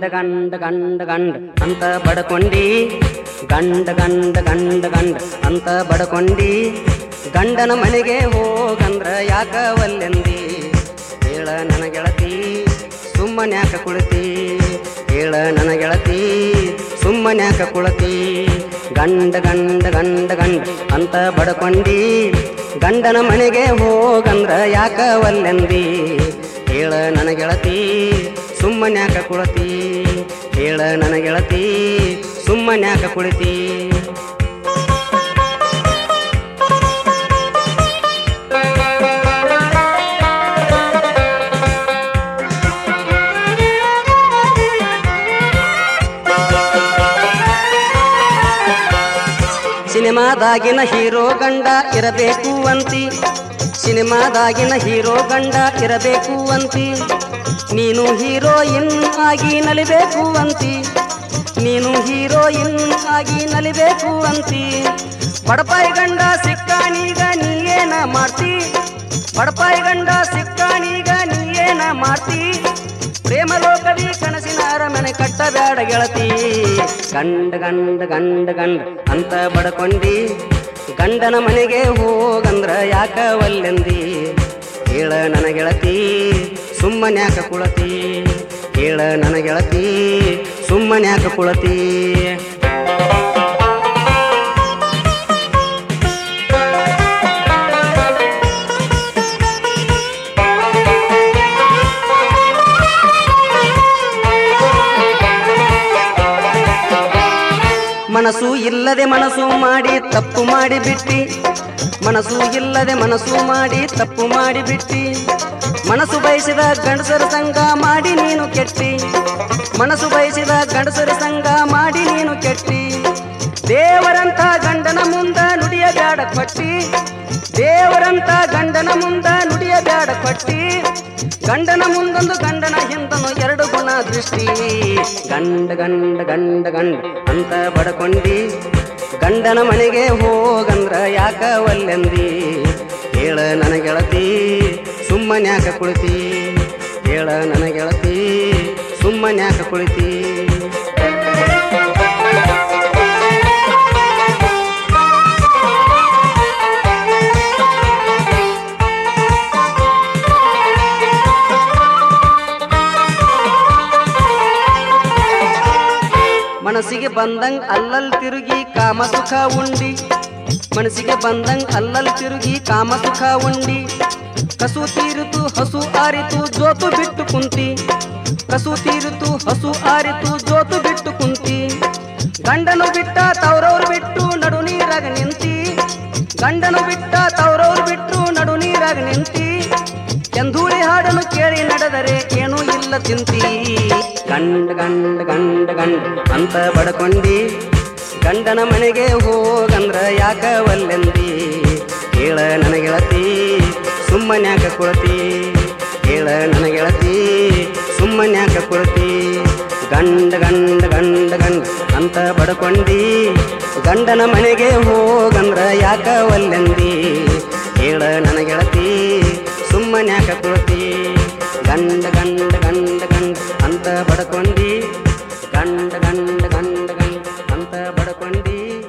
ಗಂಡ ಗಂಡ ಗಂಡ ಅಂತ ಬಡಕೊಂಡಿ ಗಂಡ ಗಂಡ ಗಂಡ ಗಂಡ ಅಂತ ಬಡಕೊಂಡಿ ಗಂಡನ ಮನೆಗೆ ಹೋಗಂದ್ರ ಯಾಕ ಒಲ್ಲೆಂದಿ ಹೇಳ ನನ್ನ ಗೆಳತಿ ಸುಮ್ಮನ್ಯಾಕ ಕುಳಿತಿ ಹೇಳ ನನ್ನ ಗೆಳತಿ ಸುಮ್ಮನ್ಯಾಕ ಕುಳತಿ ಗಂಡ ಗಂಡ ಗಂಡ ಗಂಡ ಅಂತ ಬಡಕೊಂಡಿ ಗಂಡನ ಮನೆಗೆ ಹೋಗಂದ್ರ ಯಾಕ ಒಲ್ಲೆಂದಿ ಹೇಳ ನನ್ನ ಗೆಳತಿ ಸುಮ್ಮನ್ಯಾಕ ಕುಳತಿ ಹೇಳ ನನ್ನ ಗೆಳತಿ ಸುಮ್ಮನ್ಯಾಕ ಕುಳಿತಿ ಸಿನಿಮಾದಾಗಿನ ಹೀರೋ ಗಂಡ ಇರಬೇಕು ಅಂತಿ ಸಿನಿಮಾದಾಗಿನ ಹೀರೋ ಗಂಡ ಇರಬೇಕು ಅಂತಿ ನೀನು ಹೀರೋಯಿನ್ ಆಗಿ ನಲಿಬೇಕು ಅಂತಿ ನೀನು ಹೀರೋಯಿನ್ ಆಗಿ ನಲಿಬೇಕು ಅಂತಿ ಬಡಪಾಯಿ ಗಂಡ ಸಿಕ್ಕಾನೀಗ ನೀ ಏನ ಮಾಡ್ತಿ ಬಡಪಾಯಿ ಗಂಡ ಸಿಕ್ಕಾನೀಗ ನೀ ಏನ ಮಾಡ್ತಿ ಪ್ರೇಮ ಲೋಕದಿ ಕನಸಿನ ಅರಮನೆ ಕಟ್ಟಬೇಡ ಗೆಳತಿ ಗಂಡ ಗಂಡ ಗಂಡ ಗಂಡ ಅಂತ ಬಡಕೊಂಡಿ ಗಂಡನ ಮನೆಗೆ ಹೋಗಂದ್ರ ಯಾಕ ಒಲ್ಲೆಂದಿ ಹೇಳ ನನ್ನ ಗೆಳತಿ ಸುಮ್ಮನ್ಯಾಕ ಕುಳತಿ ಹೇಳ ನನ್ನ ಗೆಳತಿ ಸುಮ್ಮನ್ಯಾಕ ಕುಳತಿ ಮನಸ್ಸು ಇಲ್ಲದೆ ಮನಸ್ಸು ಮಾಡಿ ತಪ್ಪು ಮಾಡಿ ಬಿಟ್ಟಿ ಮನಸ್ಸು ಇಲ್ಲದೆ ಮನಸ್ಸು ಮಾಡಿ ತಪ್ಪು ಮಾಡಿ ಬಿಟ್ಟಿ ಮನಸ್ಸು ಬಯಸಿದ ಗಂಡಸರ ಸಂಘ ಮಾಡಿ ನೀನು ಕೆಟ್ಟಿ ಮನಸ್ಸು ಬಯಸಿದ ಗಂಡಸರ ಸಂಘ ಮಾಡಿ ನೀನು ಕೆಟ್ಟಿ ದೇವರಂತ ಗಂಡನ ಮುಂದ ನುಡಿಯ ಬ್ಯಾಡ ಕೊಟ್ಟಿ ದೇವರಂತ ಗಂಡನ ಮುಂದ ನುಡಿಯ ಬ್ಯಾಡ ಕೊಟ್ಟಿ ಗಂಡನ ಮುಂದೊಂದು ಗಂಡನ ಹಿಂದನು ಎರಡು ಗುಣ ದೃಷ್ಟಿ ಗಂಡ ಗಂಡ ಗಂಡ ಗಂಡ ಅಂತ ಬಡಕೊಂಡಿ ಗಂಡನ ಮನೆಗೆ ಹೋಗಂದ್ರ ಯಾಕ ಒಲ್ಲೆಂದಿ ಹೇಳ ನನ್ನ ಗೆಳತಿ ಸುಮ್ಮನ್ಯಾಕ ಕುಳಿತಿ ಹೇಳ ನನ್ನ ಗೆಳತಿ ಸುಮ್ಮನ್ಯಾಕ ಕುಳಿತಿ ಮನಸ್ಸಿಗೆ ಬಂದಂಗ್ ಅಲ್ಲಲ್ ತಿರುಗಿ ಕಾಮ ಸುಖ ಉಂಡಿ ಮನಸ್ಸಿಗೆ ಬಂದಂಗ್ ಅಲ್ಲಲ್ ತಿರುಗಿ ಕಾಮ ಸುಖ ಉಂಡಿ ಕಸು ತೀರಿತು ಹಸು ಆರಿತು ಜೋತು ಬಿಟ್ಟು ಕುಂತಿ ಕಸು ತೀರಿತು ಹಸು ಆರಿತು ಜೋತು ಬಿಟ್ಟು ಕುಂತಿ ಗಂಡನು ಬಿಟ್ಟ ತವರವ್ರು ಬಿಟ್ಟು ನಡು ನೀರಾಗ ನಿಂತಿ ಗಂಡನು ಬಿಟ್ಟ ತವರವ್ರು ಬಿಟ್ಟು ನಡು ನೀರಾಗ ನಿಂತಿ ಚಂದೂರಿ ಹಾಡನ್ನು ಕೇಳಿ ನಡೆದರೆ ಏನೂ ಇಲ್ಲ ಚಿಂತಿ ಗಂಡ ಗಂಡ ಗಂಡ ಗಂಡ ಅಂತ ಬಡಕೊಂಡಿ ಗಂಡನ ಮನೆಗೆ ಹೋಗಂದ್ರ ಯಾಕ ಒಲ್ಲೆಂದಿ ಹೇಳ ನನ್ನ ಗೆಳತಿ ಸುಮ್ಮನ್ಯಾಕ ಕುಳತಿ ಹೇಳ ನನ್ನ ಗೆಳತಿ ಸುಮ್ಮನ್ಯಾಕ ಕುಳತಿ ಗಂಡ ಗಂಡ ಗಂಡ ಗಂಡ ಅಂತ ಬಡಕೊಂಡಿ ಗಂಡನ ಮನೆಗೆ ಹೋಗಂದ್ರ ಯಾಕ ಒಲ್ಲೆಂದಿ ಹೇಳ ನನ್ನ ಗೆಳತಿ ಸುಮ್ಮನ್ಯಾಕ ಕುಳತಿ ಗಂಡ ಗಂಡ ಗಂಡ ಗಂಡ ಅಂತ ಬಡಕೊಂಡಿ ಗಂಡ ಗಂಡ ಗಂಡ ಗಂಡ ಅಂತ ಬಡಕೊಂಡಿ